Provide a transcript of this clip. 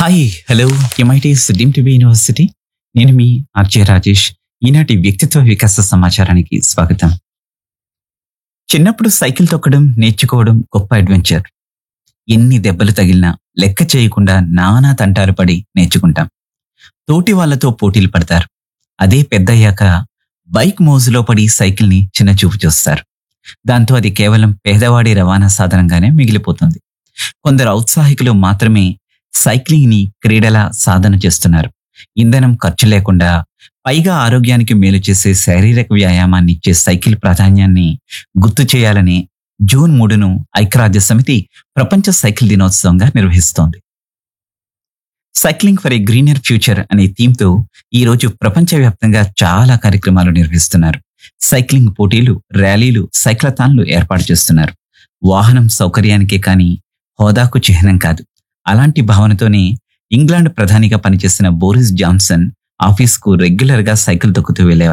hi hello M I T S deemed to be university నేను మీ RJ Rajesh ఈనాటి వ్యక్తిత్వ వికాస సమాచారానికి స్వాగతం చిన్నప్పుడు సైకిల్ తొక్కడం నేర్చుకోవడం గొప్ప అడ్వెంచర్ ఎన్ని దెబ్బలు తగిలినా లెక్క చేయకుండా నానా తంటాలు పడి నేర్చుకుంటాం తోటి వాళ్ళతో పోటీలు పడతారు అదే పెద్దయ్యాక బైక్ మోజులో పడి సైకిల్ని చిన్న చూపు చూస్తారు దాంతో అది కేవలం పేదవాడి రవాణా సాధనంగానే మిగిలిపోతుంది కొందరు ఔత్సాహికులు మాత్రమే సైక్లింగ్ ని క్రీడలా సాధన చేస్తున్నారు ఇంధనం ఖర్చు లేకుండా పైగా ఆరోగ్యానికి మేలు చేసే శారీరక వ్యాయామాన్ని ఇచ్చే సైకిల్ ప్రాధాన్యాన్ని గుర్తు చేయాలని జూన్ మూడును ఐక్యరాజ్య సమితి ప్రపంచ సైకిల్ దినోత్సవంగా నిర్వహిస్తోంది cycling for a greener future అనే థీమ్తో ఈ రోజు ప్రపంచవ్యాప్తంగా చాలా కార్యక్రమాలు నిర్వహిస్తున్నారు సైక్లింగ్ పోటీలు ర్యాలీలు సైక్లథాన్లు ఏర్పాటు చేస్తున్నారు వాహనం సౌకర్యానికే కానీ హోదాకు చిహ్నం కాదు అలాంటి భావనతోనే ఇంగ్లాండ్ ప్రధానిగా పనిచేసిన బోరిస్ జాన్సన్ ఆఫీస్కు రెగ్యులర్ గా సైకిల్ తొక్కుతూ వెళ్లేవారు